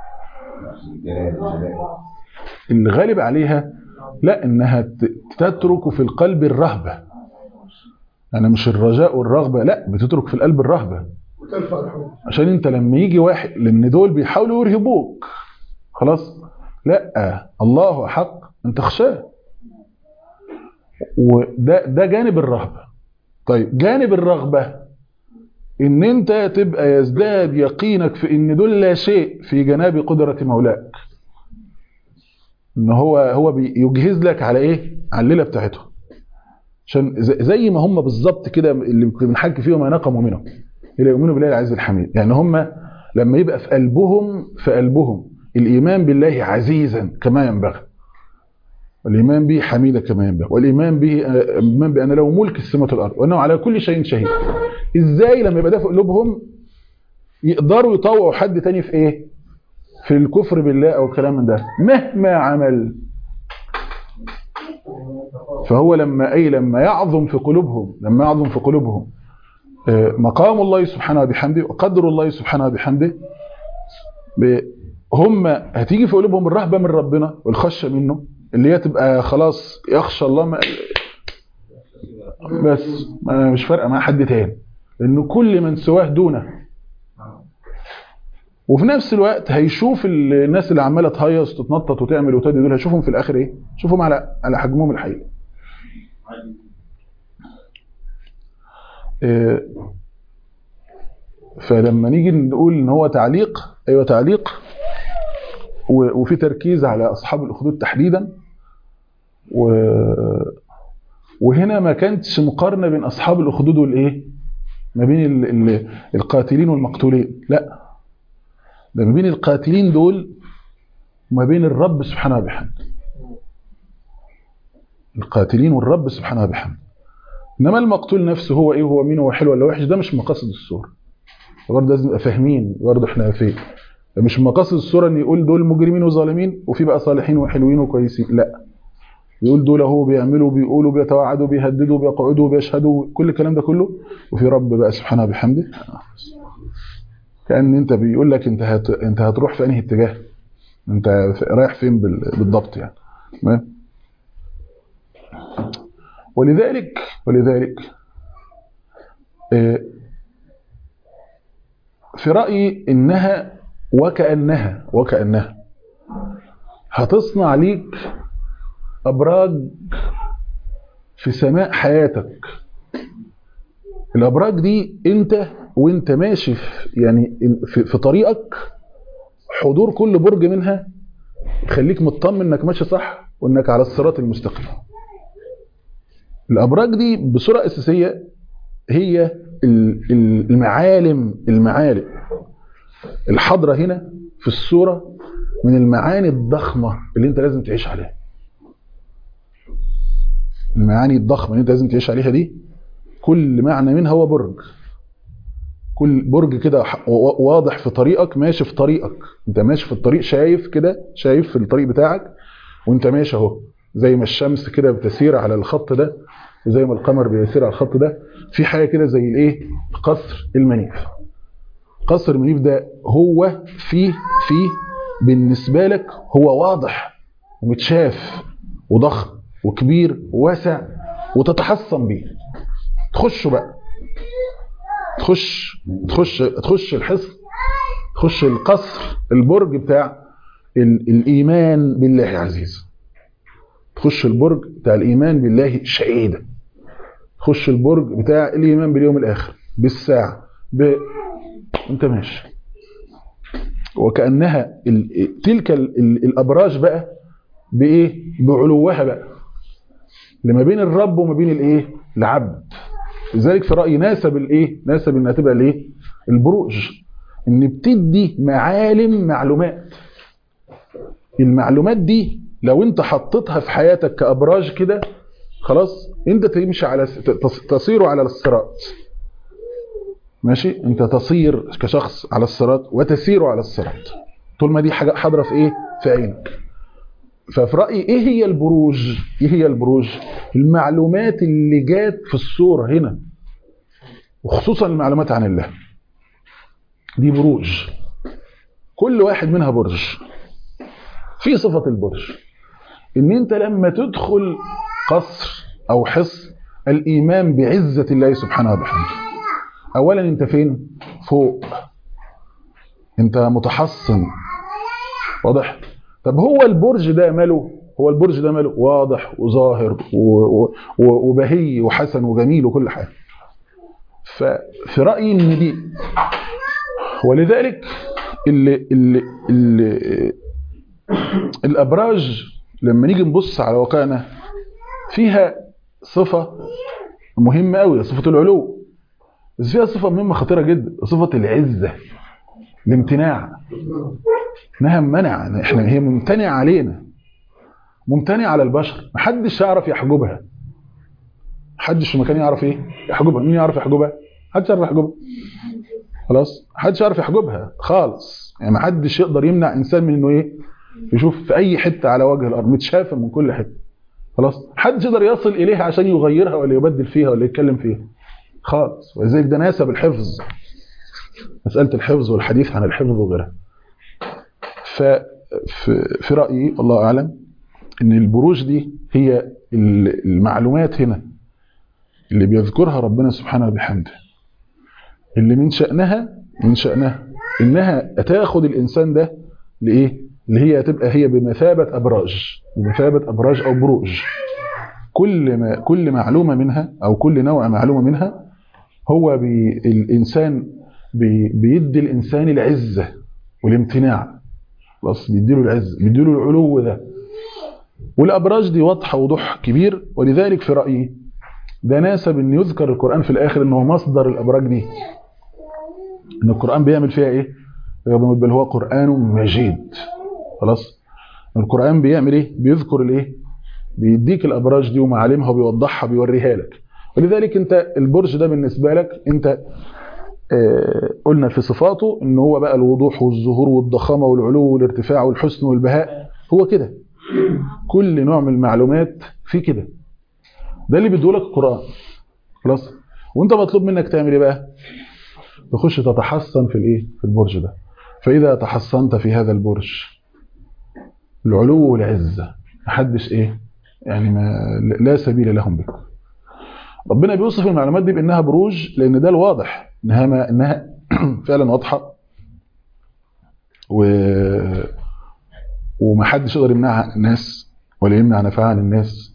الغالب عليها لا انها ت- تترك في القلب الرهبه انا مش الرجاء والرغبه لا بتترك في القلب الرهبه وترفع الحب عشان انت لما يجي واحد لان دول بيحاولوا يرهبوك خلاص لا الله حق ان تخشاه وده ده جانب الرهبه طيب جانب الرغبه ان انت تبقى يزداد يقينك في ان دول لا شيء في جناب قدره مولاك ان هو هو بيجهز لك على ايه على الليله بتاعتهم عشان زي ما هم بالظبط كده اللي بنحكي فيهم ما نقموا منه الى يؤمنوا بالله العزيز الحميد يعني هم لما يبقى في قلبهم في قلبهم الايمان بالله عزيزا كما ينبغي والايمان به حميدا كما ينبغي والايمان به الايمان بان له ملك السماوات والارض وانه على كل شيء شهيد ازاي لما يبقى ده في قلوبهم يقدروا يطوعوا حد تاني في ايه في الكفر بالله او الكلام من ده مهما عمل فهو لما اي لما يعظم في قلوبهم لما يعظم في قلوبهم مقام الله سبحانه وبحمده وقدر الله سبحانه وبحمده هم هتيجي في قلوبهم الرهبه من ربنا والخشه منه اللي هي تبقى خلاص يخشى الله ما بس مش فارقه مع حد تاني لان كل من سواه دونه وفي نفس الوقت هيشوف الناس اللي عماله تهيص تتنطط وتعمل وتدي دول هيشوفهم في الاخر ايه شوفهم على على حجمهم الحقيقي إيه فلما نيجي نقول ان هو تعليق ايوه تعليق وفي تركيز على اصحاب الاخدود تحديدا و وهنا ما كانتش مقارنه بين اصحاب الاخدود والايه ما بين ال ال القاتلين والمقتولين لا ده ما بين القاتلين دول وما بين الرب سبحانه وبحمده القاتلين والرب سبحانه وبحمده انما المقتول نفسه هو ايه هو مين هو حلو ولا وحش ده مش مقاصد الصوره برضه لازم نبقى فاهمين برضه احنا فين مش مقاصد الصوره ان يقول دول مجرمين وظالمين وفي بقى صالحين وحلوين وكويسين لا يقول دول اهو بيعملوا بيقولوا بيتوعدوا بيهددوا بيقعدوا بيشهدوا كل الكلام ده كله وفي رب بقى سبحانه وبحمده كان انت بيقول لك انت هت... انت هتروح في انهي اتجاه انت رايح فين بال... بالضبط يعني تمام ولذلك ولذلك في رأيي إنها وكأنها وكأنها هتصنع ليك أبراج في سماء حياتك الأبراج دي أنت وأنت ماشي في يعني في, في طريقك حضور كل برج منها يخليك مطمن انك ماشي صح وانك على الصراط المستقيم الابراج دي بصوره اساسيه هي المعالم المعالم الحاضره هنا في الصوره من المعاني الضخمه اللي انت لازم تعيش عليها المعاني الضخمه اللي انت لازم تعيش عليها دي كل معنى منها هو برج كل برج كده واضح في طريقك ماشي في طريقك انت ماشي في الطريق شايف كده شايف في الطريق بتاعك وانت ماشي اهو زي ما الشمس كده بتسير على الخط ده وزي ما القمر بيسير على الخط ده في حاجه كده زي الايه قصر المنيف قصر المنيف ده هو فيه فيه بالنسبه لك هو واضح ومتشاف وضخم وكبير وواسع وتتحصن بيه تخشه بقى تخش تخش تخش الحصن تخش القصر البرج بتاع الايمان بالله عزيز تخش البرج بتاع الايمان بالله شهيدا تخش البرج بتاع الايمان باليوم الاخر بالساعه ب... انت ماشي وكانها ال... تلك ال... الابراج بقى بايه بعلوها بقى لما بين الرب وما بين الايه العبد لذلك في رايي ناسب الايه ناسب انها تبقى الايه البروج ان بتدي معالم معلومات المعلومات دي لو انت حطيتها في حياتك كابراج كده خلاص انت تمشي على تصير على الصراط ماشي انت تصير كشخص على الصراط وتسير على الصراط طول ما دي حاجه حاضره في ايه في عينك ففي رايي ايه هي البروج ايه هي البروج المعلومات اللي جات في الصوره هنا وخصوصا المعلومات عن الله دي بروج كل واحد منها برج في صفه البرج ان انت لما تدخل قصر او حصن الايمان بعزه الله سبحانه وبحمده اولا انت فين فوق انت متحصن واضح طب هو البرج ده ماله هو البرج ده ماله واضح وظاهر و- و- و- وبهي وحسن وجميل وكل حاجه ففي رايي ان دي ولذلك اللي اللي اللي الابراج لما نيجي نبص على واقعنا فيها صفه مهمه قوي صفه العلو بس فيها صفه مهمه خطيره جدا صفه العزه الامتناع انها منع احنا هي ممتنعه علينا ممتنع على البشر محدش يعرف يحجبها محدش في مكان يعرف ايه يحجبها مين يعرف يحجبها محدش يعرف يحجبها خلاص محدش يعرف يحجبها خالص يعني محدش يقدر يمنع انسان من انه ايه يشوف في اي حته على وجه الارض متشافه من كل حته خلاص محدش يقدر يصل اليها عشان يغيرها ولا يبدل فيها ولا يتكلم فيها خالص ولذلك ده ناسب الحفظ مساله الحفظ والحديث عن الحفظ وغيرها ف في, في رايي الله اعلم ان البروج دي هي ال- المعلومات هنا اللي بيذكرها ربنا سبحانه وبحمده اللي من شأنها من شأنها انها تاخد الانسان ده لايه اللي هي هتبقى هي بمثابة ابراج بمثابة ابراج او بروج كل ما كل معلومة منها او كل نوع معلومة منها هو بي الانسان بي بيدي الانسان العزة والامتناع خلاص بيديله العزة بيديله العلو ده والابراج دي واضحه وضوح كبير ولذلك في رايي ده ناسب ان يذكر القران في الاخر انه مصدر الابراج دي ان القران بيعمل فيها ايه بل هو قران مجيد خلاص القران بيعمل ايه بيذكر الايه بيديك الابراج دي ومعالمها وبيوضحها بيوريها لك ولذلك انت البرج ده بالنسبه لك انت آه، قلنا في صفاته ان هو بقى الوضوح والظهور والضخامه والعلو والارتفاع والحسن والبهاء هو كده كل نوع من المعلومات في كده ده اللي بيديهولك القرآن خلاص وانت مطلوب منك تعمل ايه بقى تخش تتحصن في الايه في البرج ده فاذا تحصنت في هذا البرج العلو والعزة محدش ايه يعني ما لا سبيل لهم بك ربنا بيوصف المعلومات دي بانها بروج لان ده الواضح انها ما انها فعلا واضحه و ومحدش يقدر يمنعها الناس ولا يمنع نفعها عن الناس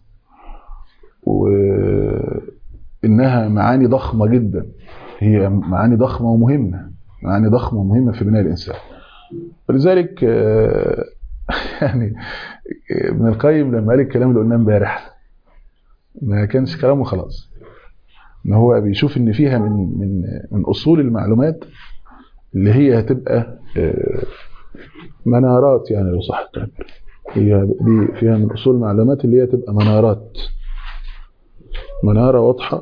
وإنها معاني ضخمة جدا هي معاني ضخمة ومهمة معاني ضخمة ومهمة في بناء الإنسان ولذلك آه، يعني ابن القيم لما قال الكلام اللي قلناه امبارح ما كانش كلامه خلاص ان هو بيشوف ان فيها من من من اصول المعلومات اللي هي هتبقى آه، منارات يعني لو صح التعبير هي دي فيها من اصول المعلومات اللي هي تبقى منارات منارة واضحة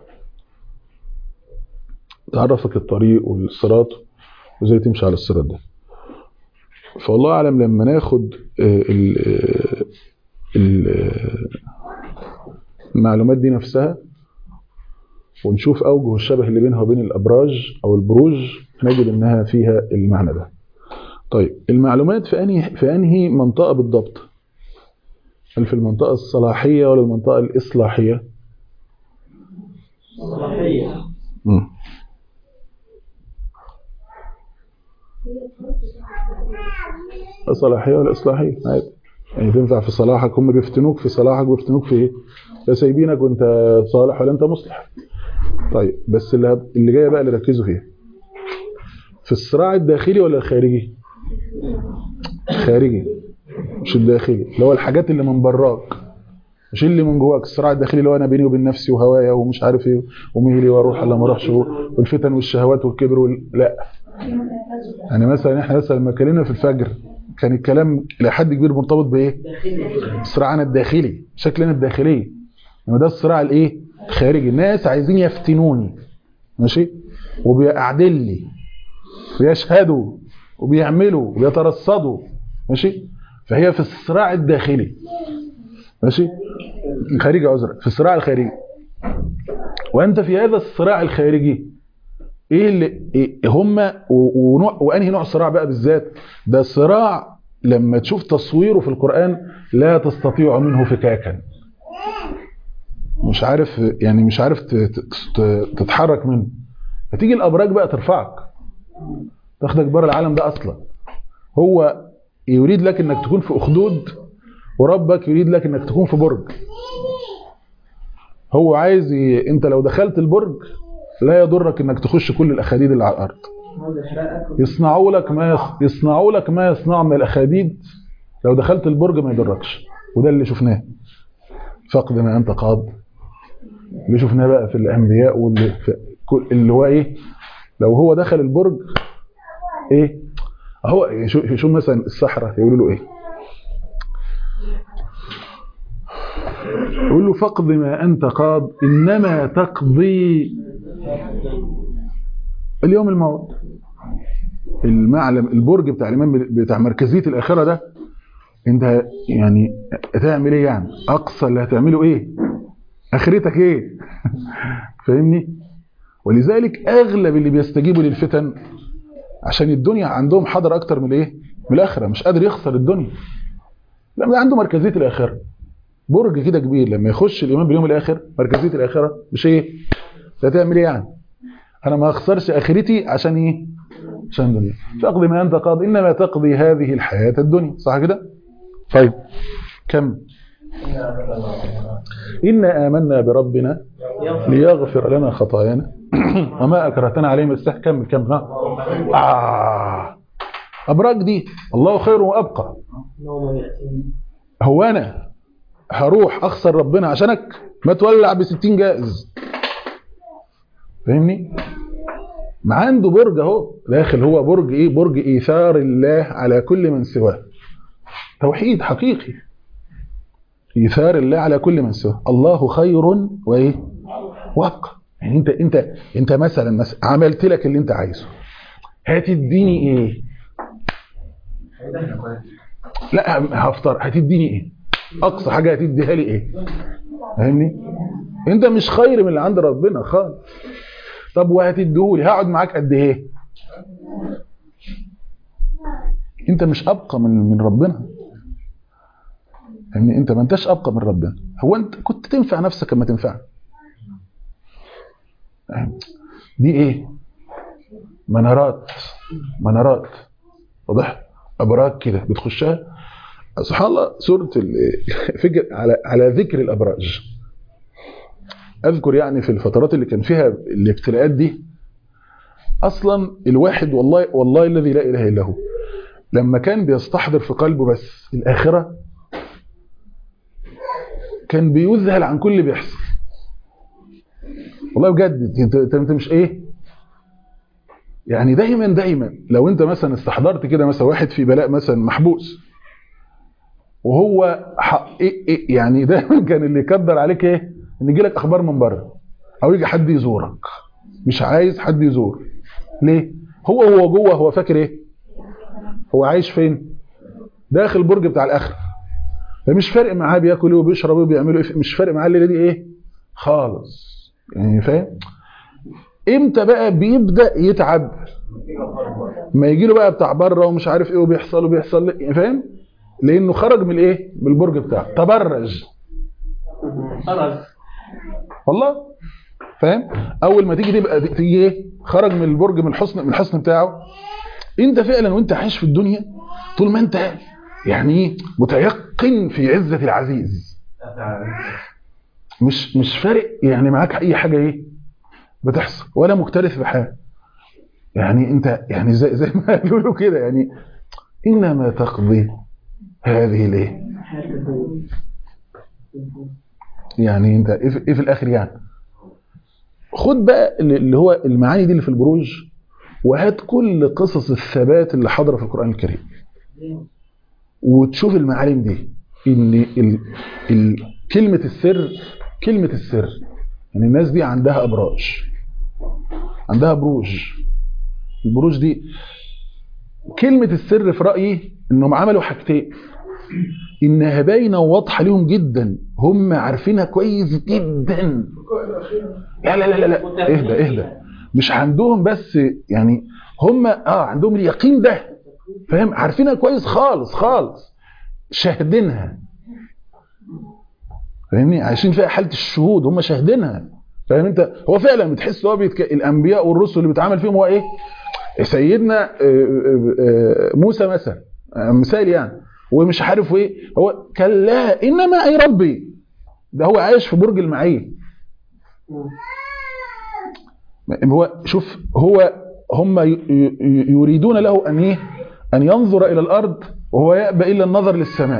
تعرفك الطريق والصراط وازاي تمشي على الصراط ده فالله اعلم لما ناخد آه، ال- آه، ال- آه، المعلومات دي نفسها ونشوف اوجه الشبه اللي بينها وبين الابراج او البروج نجد انها فيها المعنى ده طيب المعلومات في انهي في انهي منطقه بالضبط هل في المنطقه الصلاحيه ولا المنطقه الاصلاحيه صلاحية مم. صلاحيه ولا اصلاحيه عادي يعني تنفع في صلاحك هم بيفتنوك في صلاحك ويفتنوك في ايه لا سايبينك وانت صالح ولا انت مصلح طيب بس اللي هت- اللي جايه بقى اللي ركزوا فيها في الصراع الداخلي ولا الخارجي خارجي مش الداخلي اللي هو الحاجات اللي من براك مش اللي من جواك الصراع الداخلي اللي هو انا بيني وبين نفسي وهوايا ومش عارف ايه وميلي واروح ولا ما اروحش والفتن والشهوات والكبر وال... لا يعني مثلا احنا مثلا لما اتكلمنا في الفجر كان الكلام الى حد كبير مرتبط بايه؟ صراعنا الداخلي شكلنا الداخلي انما ده الصراع الايه؟ الخارجي الناس عايزين يفتنوني ماشي؟ وبيقعدوا لي ويشهدوا وبيعملوا وبيترصدوا ماشي؟ فهي في الصراع الداخلي ماشي؟ الخارجي عذرا في الصراع الخارجي وانت في هذا الصراع الخارجي ايه اللي إيه هم ونوع وانهي نوع صراع بقى بالذات ده صراع لما تشوف تصويره في القرآن لا تستطيع منه فكاكا مش عارف يعني مش عارف ت- ت- تتحرك منه فتيجي الابراج بقى ترفعك تاخدك بره العالم ده اصلا هو يريد لك انك تكون في اخدود وربك يريد لك انك تكون في برج هو عايز ي... انت لو دخلت البرج لا يضرك انك تخش كل الاخاديد اللي على الارض يصنعوا لك ما يص... يصنعوا لك ما يصنع من الاخاديد لو دخلت البرج ما يضركش وده اللي شفناه فقد ما انت قاض اللي شفناه بقى في الانبياء واللي في كل اللي هو ايه لو هو دخل البرج ايه هو شو شو مثلا السحرة يقولوا له ايه يقول له فقد ما انت قاض انما تقضي اليوم الموت المعلم البرج بتاع الامام بتاع مركزيه الاخره ده انت يعني هتعمل ايه يعني اقصى اللي هتعمله ايه اخرتك ايه فاهمني ولذلك اغلب اللي بيستجيبوا للفتن عشان الدنيا عندهم حضر اكتر من الايه من الاخره مش قادر يخسر الدنيا لما عنده مركزيه الاخره برج كده كبير لما يخش الامام باليوم الاخر مركزيه الاخره مش ايه هتعمل ايه يعني انا ما اخسرش اخرتي عشان ايه عشان الدنيا فاقضي ما انت قاضي انما تقضي هذه الحياه الدنيا صح كده طيب كم إنا آمنا بربنا ليغفر لنا خطايانا وما أكرهتنا عليه من السحر كمل كمل ها آه. أبراج دي الله خير وأبقى هو أنا هروح أخسر ربنا عشانك ما تولع بستين جائز فاهمني ما عنده برج اهو داخل هو برج ايه برج ايثار الله على كل من سواه توحيد حقيقي ايثار الله على كل من سواه الله خير وايه وابقى يعني انت انت انت مثلا, مثلا عملت لك اللي انت عايزه هتديني ايه لا هفطر هتديني ايه اقصى حاجه هتديها لي ايه فاهمني انت مش خير من اللي عند ربنا خالص طب وهتديهولي هقعد معاك قد ايه انت مش ابقى من من ربنا يعني انت ما انتش ابقى من ربنا هو انت كنت تنفع نفسك اما تنفع دي ايه منارات منارات واضح ابراج كده بتخشها سبحان الله سوره فكر على على ذكر الابراج اذكر يعني في الفترات اللي كان فيها الابتلاءات دي اصلا الواحد والله والله الذي لا اله الا هو لما كان بيستحضر في قلبه بس الاخره كان بيذهل عن كل اللي بيحصل والله بجد انت انت مش ايه يعني دايما دايما لو انت مثلا استحضرت كده مثلا واحد في بلاء مثلا محبوس وهو إيه إيه يعني دايما كان اللي يقدر عليك ايه ان يجي لك اخبار من بره او يجي حد يزورك مش عايز حد يزور ليه هو هو جوه هو فاكر ايه هو عايش فين داخل البرج بتاع الاخر فمش فارق معاه بياكل ايه وبيشرب ايه وبيعملوا ايه مش فارق معاه الليله دي ايه خالص يعني فاهم امتى بقى بيبدا يتعب ما يجي له بقى بتاع بره ومش عارف ايه وبيحصل وبيحصل يعني فاهم لانه خرج من الايه من البرج بتاعه تبرج خلاص والله فاهم اول ما تيجي تبقى تيجي ايه خرج من البرج من الحصن من الحصن بتاعه انت فعلا وانت عايش في الدنيا طول ما انت يعني متيقن في عزة العزيز مش مش فارق يعني معاك اي حاجة ايه بتحصل ولا مختلف بحال يعني انت يعني زي, زي ما يقولوا كده يعني انما تقضي هذه الايه يعني انت ايه في, إيه في الاخر يعني خد بقى اللي هو المعاني دي اللي في البروج وهات كل قصص الثبات اللي حاضره في القرآن الكريم وتشوف المعالم دي ان ال... ال... كلمة السر كلمة السر يعني الناس دي عندها ابراج عندها بروج البروج دي كلمة السر في رأيي انهم عملوا حاجتين انها باينه وواضحه لهم جدا هم عارفينها كويس جدا لا لا لا لا اهدى اهدى مش عندهم بس يعني هم اه عندهم اليقين ده فاهم عارفينها كويس خالص خالص شاهدينها فاهمني عايشين فيها حاله الشهود هم شاهدينها فاهم انت هو فعلا بتحس هو بيتك... الانبياء والرسل اللي بيتعامل فيهم هو ايه سيدنا موسى مثلا آه، مثال يعني ومش عارف ايه هو كلا انما اي ربي ده هو عايش في برج المعيه هو شوف هو هم ي- ي- يريدون له ان ايه ان ينظر الى الارض وهو يأبى الا النظر للسماء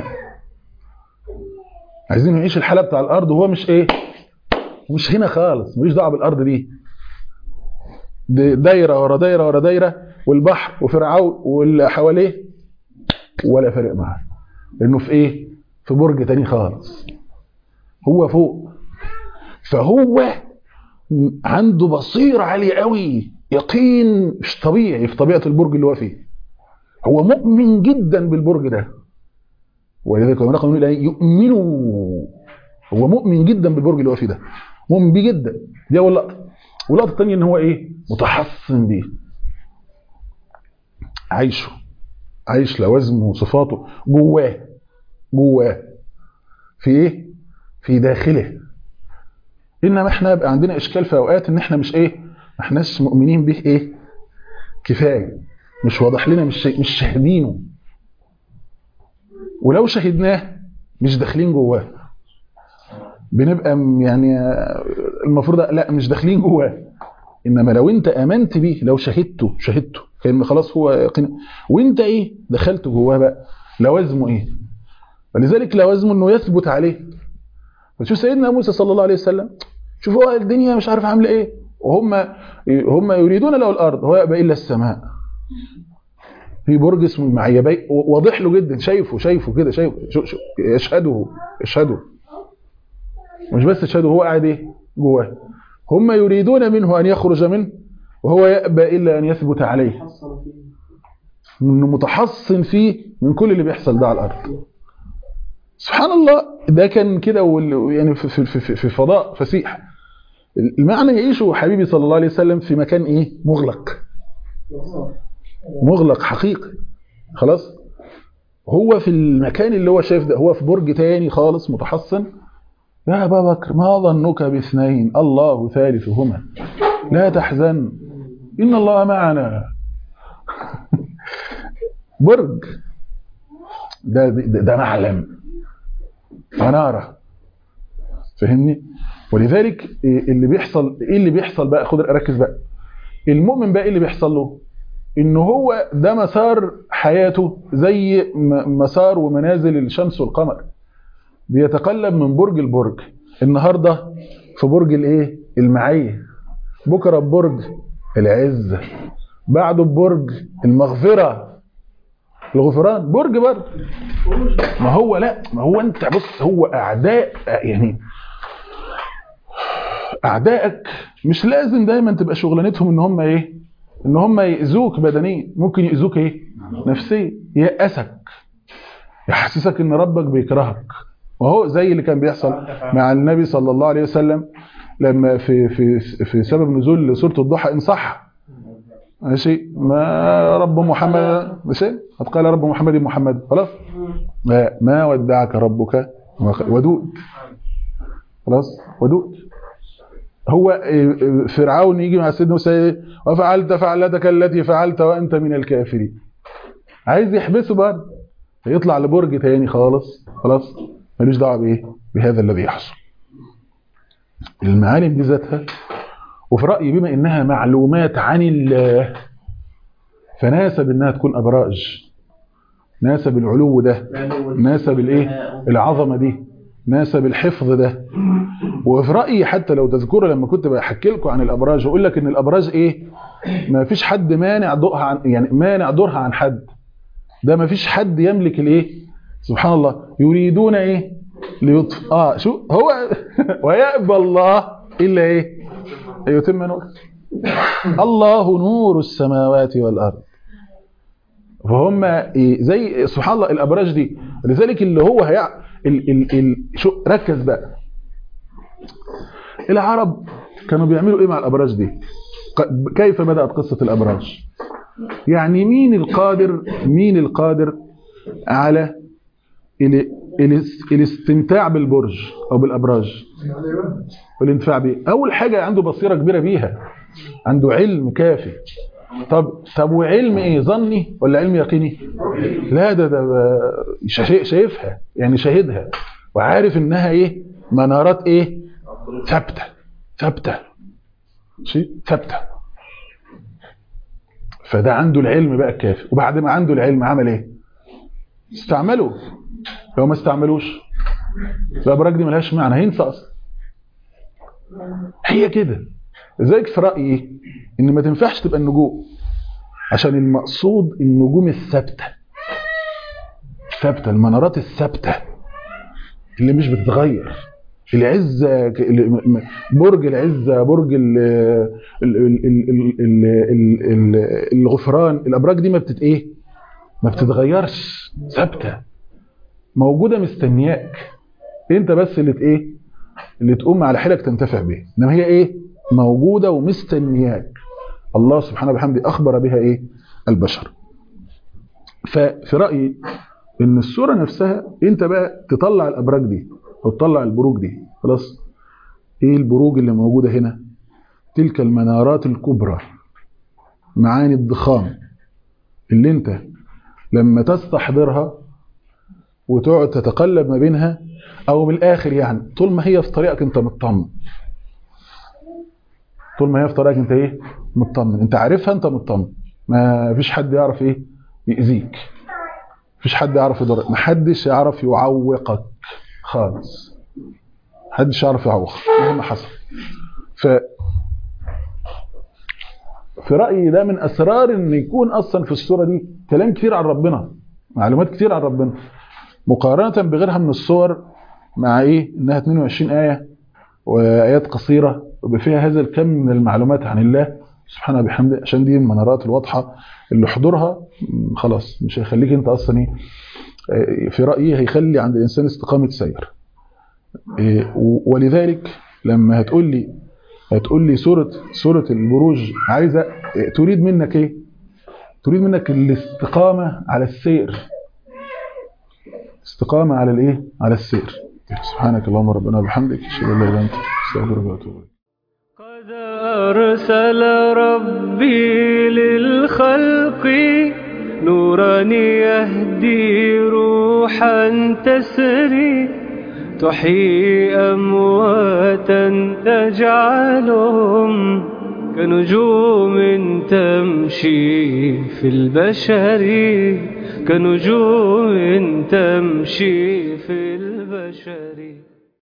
عايزين يعيش الحاله بتاع الارض وهو مش ايه مش هنا خالص ملوش دعوه بالارض دي دي دايره ورا دايره ورا دايره والبحر وفرعون واللي حواليه ولا فارق معاه لانه في ايه في برج تاني خالص هو فوق فهو عنده بصيرة عالية قوي يقين مش طبيعي في طبيعة البرج اللي هو فيه هو مؤمن جدا بالبرج ده ولذلك لما نقول لا يؤمنوا هو مؤمن جدا بالبرج اللي هو فيه ده مؤمن بيه جدا دي اول لقطه واللقطه الثانيه ان هو ايه متحصن بيه عايشه عايش لوازمه وصفاته جواه جواه في ايه في داخله انما احنا يبقى عندنا اشكال في اوقات ان احنا مش ايه ما احناش مؤمنين به ايه كفايه مش واضح لنا مش مش شاهدينه ولو شاهدناه مش داخلين جواه بنبقى م- يعني آه، المفروض لا مش داخلين جواه انما لو انت امنت بيه لو شهدته شهدته كان خلاص هو يقين وانت ايه دخلت جواه بقى لوازمه ايه ولذلك لوازمه انه يثبت عليه فشوف سيدنا موسى صلى الله عليه وسلم شوف هو الدنيا مش عارف عامله ايه وهم هم يريدون له الارض هو يأبى الا السماء في برج اسمه المعيه باي- واضح له جدا شايفه شايفه كده شايفه شو شو يشهده يشهده مش بس يشهده هو قاعد ايه جواه هم يريدون منه ان يخرج منه وهو يأبى الا ان يثبت عليه حصل فيه انه متحصن فيه من كل اللي بيحصل ده على الارض سبحان الله ده كان كده وال- يعني في, في, في, في فضاء فسيح المعنى يعيشه حبيبي صلى الله عليه وسلم في مكان ايه مغلق مغلق حقيقي خلاص هو في المكان اللي هو شايف ده هو في برج تاني خالص متحصن يا ابا بكر ما ظنك باثنين الله ثالثهما لا تحزن ان الله معنا برج ده ده, ده معلم مناره فاهمني ولذلك إيه اللي بيحصل ايه اللي بيحصل بقى خد ركز بقى المؤمن بقى ايه اللي بيحصل له ان هو ده مسار حياته زي م- مسار ومنازل الشمس والقمر بيتقلب من برج لبرج النهارده في برج الايه المعيه بكره ببرج العزه بعده ببرج المغفره الغفران برج برضه ما هو لا ما هو انت بص هو اعداء يعني اعدائك مش لازم دايما تبقى شغلانتهم ان هم ايه ان هم يأذوك بدنيا ممكن يأذوك ايه نفسيا يأسك يحسسك ان ربك بيكرهك وهو زي اللي كان بيحصل مع النبي صلى الله عليه وسلم لما في في في سبب نزول سوره الضحى ان صح ماشي ما رب محمد ماشي قد قال رب محمد محمد خلاص ما, ما ودعك ربك وخ- ودود خلاص ودود هو إيه، إيه، فرعون يجي مع سيدنا موسى إيه؟ وفعلت فعلتك التي فعلت وانت من الكافرين عايز يحبسه بقى يطلع لبرج تاني خالص خلاص ملوش دعوه بايه بهذا الذي يحصل المعالم دي ذاتها وفي رايي بما انها معلومات عن الله فناسب انها تكون ابراج ناسب العلو ده ناسب الايه العظمه دي ناسب الحفظ ده وفي رايي حتى لو تذكروا لما كنت بحكي لكم عن الابراج واقول لك ان الابراج ايه ما فيش حد مانع ضوءها عن يعني مانع دورها عن حد ده ما فيش حد يملك الايه سبحان الله يريدون ايه ليطفئ اه شو هو ويأبى الله الا ايه يتم نور الله نور السماوات والارض فهم إيه زي سبحان الله الابراج دي لذلك اللي هو هيع ال ال ال شو ركز بقى العرب كانوا بيعملوا ايه مع الابراج دي ق- كيف بدات قصه الابراج يعني مين القادر مين القادر على ال- الاس- الاستمتاع بالبرج او بالابراج والانتفاع بيه اول حاجه عنده بصيره كبيره بيها عنده علم كافي طب طب وعلم ايه ظني ولا علم يقيني لا ده ده شا- شايفها يعني شاهدها وعارف انها ايه منارات ايه ثابته ثابته شيء ثابته فده عنده العلم بقى الكافي وبعد ما عنده العلم عمل ايه استعمله لو ما استعملوش الابراج دي ملهاش معنى هينسى اصلا هي كده لذلك في رايي ان ما تنفعش تبقى النجوم عشان المقصود النجوم الثابته الثابته المنارات الثابته اللي مش بتتغير العزه ك- ال- م- م- برج العزه برج ال ال ال ال ال ال ال الغفران الابراج دي ما بتت ايه ما بتتغيرش ثابته موجوده مستنياك انت بس اللي ت- ايه اللي تقوم على حيلك تنتفع بيها انما هي ايه موجوده ومستنياك الله سبحانه وبحمده اخبر بها ايه البشر ففي رايي ان الصوره نفسها انت بقى تطلع الابراج دي او تطلع البروج دي خلاص ايه البروج اللي موجوده هنا تلك المنارات الكبرى معاني الضخام اللي انت لما تستحضرها وتقعد تتقلب ما بينها او بالاخر يعني طول ما هي في طريقك انت مطمن طول ما هي في طريقك انت ايه مطمن انت عارفها انت مطمن ما فيش حد يعرف ايه يأذيك مفيش حد يعرف يضرك محدش يعرف يعوقك خالص محدش يعرف يعوقك مهما حصل ف في رأيي ده من أسرار إن يكون أصلا في الصورة دي كلام كتير عن ربنا معلومات كتير عن ربنا مقارنة بغيرها من الصور مع إيه إنها 22 آية وآيات قصيرة وفيها هذا الكم من المعلومات عن الله سبحانه بحمده عشان دي المنارات الواضحة اللي حضورها م، خلاص مش هيخليك أنت أصلا إيه آه، في رأيي هيخلي عند الإنسان استقامة سير إيه، و- ولذلك لما هتقول لي هتقول لي سورة سورة البروج عايزة إيه، تريد منك ايه تريد منك الاستقامة على السير استقامة على الايه على السير سبحانك اللهم ربنا وبحمدك اشهد ان لا اله الا انت استغفرك واتوب اليك قد أرسل ربي للخلق نورا يهدي روحا تسري تحيي أمواتا تجعلهم كنجوم تمشي في البشر كنجوم تمشي